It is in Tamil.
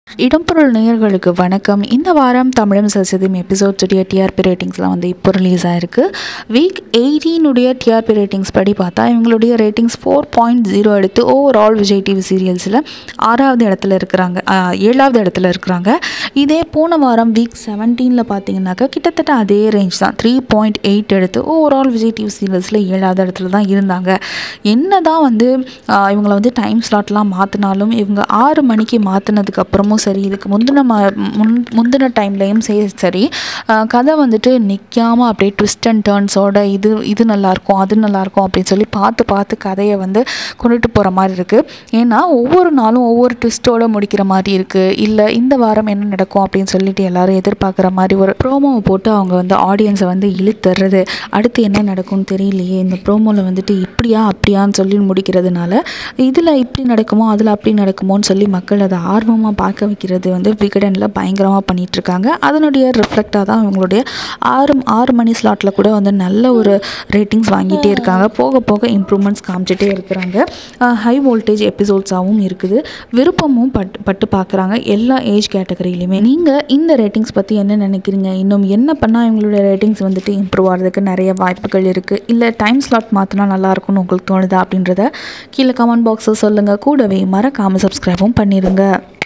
இடம்பொருள் நேயர்களுக்கு வணக்கம் இந்த வாரம் தமிழும் சசிதம் எபிசோட்ஸுடைய டிஆர்பி ரேட்டிங்ஸ்லாம் வந்து இப்போ ரிலீஸ் ஆயிருக்கு வீக் எயிட்டீனுடைய டிஆர்பி ரேட்டிங்ஸ் படி பார்த்தா இவங்களுடைய ரேட்டிங்ஸ் ஃபோர் பாயிண்ட் ஜீரோ எடுத்து ஓவரால் விஜய் டிவி சீரியல்ஸில் ஆறாவது இடத்துல இருக்கிறாங்க ஆஹ், ஏழாவது இடத்துல இருக்கிறாங்க இதே போன வாரம் வீக் செவன்டீனில் பார்த்தீங்கன்னாக்கா கிட்டத்தட்ட அதே ரேஞ்ச் தான் த்ரீ பாயிண்ட் எயிட் எடுத்து ஓவரால் விஜய் டிவி சீரியல்ஸில் ஏழாவது இடத்துல தான் இருந்தாங்க என்ன தான் வந்து ஆஹ், இவங்கள வந்து டைம் ஸ்லாட்லாம் மாற்றினாலும் இவங்க ஆறு மணிக்கு மாற்றினதுக்கு அப்புறமும் சரி இதுக்கு முந்தின ம முன் முந்தின டைம்லேயும் சரி சரி ஆஹ், கதை வந்துட்டு நிற்காமல் அப்படியே ட்விஸ்ட் அண்ட் டேர்ன்ஸோட இது இது நல்லாயிருக்கும் அது நல்லாயிருக்கும் அப்படின்னு சொல்லி பார்த்து பார்த்து கதையை வந்து கொண்டுட்டு போகிற மாதிரி இருக்குது ஏன்னா ஒவ்வொரு நாளும் ஒவ்வொரு ட்விஸ்ட்டோட முடிக்கிற மாதிரி இருக்குது இல்லை இந்த வாரம் என்ன நடக்கும் அப்படின்னு சொல்லிட்டு எல்லாரும் எதிர்பார்க்குற மாதிரி ஒரு ப்ரோமோவை போட்டு அவங்க வந்து ஆடியன்ஸை வந்து இழுத்துறது அடுத்து என்ன நடக்கும்னு தெரியலையே இந்த ப்ரோமோவில் வந்துட்டு இப்படியா அப்படியான்னு சொல்லி முடிக்கிறதுனால இதில் இப்படி நடக்குமோ அதில் அப்படி நடக்குமோன்னு சொல்லி மக்கள் அதை ஆர்வமாக பார்க்க வைக்கிறது வந்து விகடனில் பயங்கரமாக பண்ணிகிட்ருக்காங்க அதனுடைய ரிஃப்ளெக்டாக தான் இவங்களுடைய ஆறு ஆறு மணி ஸ்லாட்டில் கூட வந்து நல்ல ஒரு ரேட்டிங்ஸ் வாங்கிட்டே இருக்காங்க போக போக இம்ப்ரூவ்மெண்ட்ஸ் காமிச்சிட்டே இருக்கிறாங்க ஹை வோல்டேஜ் எபிசோட்ஸாகவும் இருக்குது விருப்பமும் பட்டு பட்டு பார்க்குறாங்க எல்லா ஏஜ் கேட்டகரியிலையுமே நீங்கள் இந்த ரேட்டிங்ஸ் பற்றி என்ன நினைக்கிறீங்க இன்னும் என்ன பண்ணால் இவங்களுடைய ரேட்டிங்ஸ் வந்துட்டு இம்ப்ரூவ் ஆகிறதுக்கு நிறைய வாய்ப்புகள் இருக்குது இல்லை டைம் ஸ்லாட் மாற்றினா நல்லா இருக்கும்னு உங்களுக்கு தோணுதா அப்படின்றத கீழே கமெண்ட் பாக்ஸில் சொல்லுங்கள் கூடவே மறக்காமல் சப்ஸ்கிரைபும் பண்ணிடுங்க